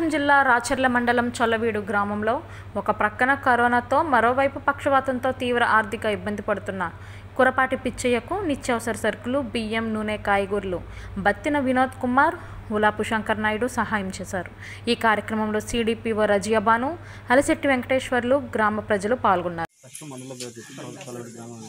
జిల్లా రాచర్ల మండలం చొల్లవీడు గ్రామంలో ఒక ప్రక్కన కరోనాతో మరోవైపు పక్షవాతంతో తీవ్ర ఆర్థిక ఇబ్బంది పడుతున్న కురపాటి పిచ్చయ్యకు నిత్యావసర సరుకులు బియ్యం నూనె కాయగూరలు బత్తిన వినోద్ కుమార్ ఉలాపు శంకర్ నాయుడు సహాయం చేశారు ఈ కార్యక్రమంలో సిడిపిఓ రజియాబాను అలశెట్టి వెంకటేశ్వర్లు గ్రామ ప్రజలు పాల్గొన్నారు ఫస్ట్ మండల బాధ్యత తర్వాత పల్లెడు గ్రామం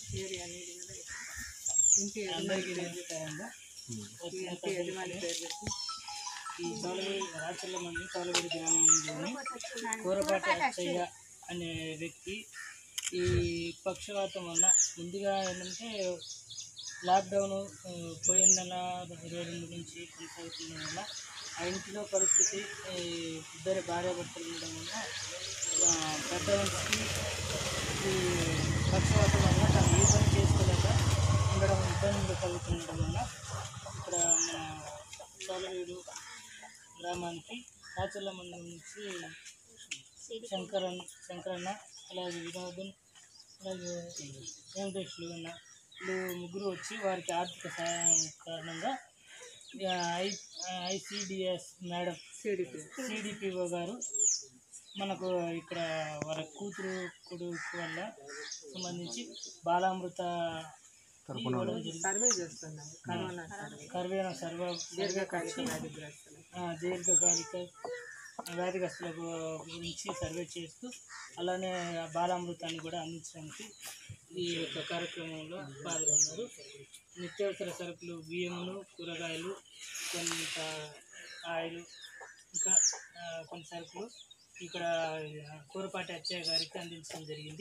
అందరికీ నమస్కారంగా వచ్చిన యజమాని ఈ చోళవేడి రాచర్ల మంది చోళవేడి గ్రామంలోని కూరపాటి అచ్చయ్య అనే వ్యక్తి ఈ పక్షవాతం వల్ల ముందుగా ఏంటంటే లాక్డౌన్ ఆ, పోయిన నెల ఇరవై రెండు నుంచి కొనసాగుతున్న వల్ల ఆ ఇంట్లో పరిస్థితి ఈ ఇద్దరు భార్యాభర్తలు ఉండడం వల్ల ఆ, పెద్ద మనిషికి ఈ పక్షవాతం వల్ల తను ఏ పని చేసుకోలేక ఉండడం ఇబ్బందులు కలుగుతుండడం వల్ల ఇక్కడ మన చోళవీడు గ్రామానికి రాచర్ల మండలం నుంచి శంకరన్ శంకరన్న అలాగే వినోదన్ అలాగే వెంకటేశ్వరులు అన్న వీళ్ళు ముగ్గురు వచ్చి వారికి ఆర్థిక సహాయం కారణంగా ఆ, I ICDS madam CDP CDPO garu మనకు ఇక్కడ వారి కూతురు కొడుకు వల్ల సంబంధించి బాలామృత ఇవ్వడం జరిగింది. సర్వే చేస్తున్నాం కరోనా సర్వే కర్వేన సర్వ దీర్ఘకాలిక వ్యాధిగ్రస్తులు ఆ, దీర్ఘకాలిక వ్యాధిగ్రస్తుల గు- గురించి సర్వే చేస్తూ అలానే ఆ బాలామృతాన్ని కూడా అందించడానికి ఈ యొక్క కార్యక్రమంలో పాల్గొన్నారు నిత్యావసర సరుకులు బియ్యములు కూరగాయలు కొంత ఆయిల్ ఇంకా ఆ, కొన్ని సరుకులు ఇక్కడ ఆ, కూరపాటి అచ్చయ్య గారికి అందించడం జరిగింది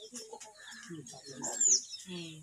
ఉమ్.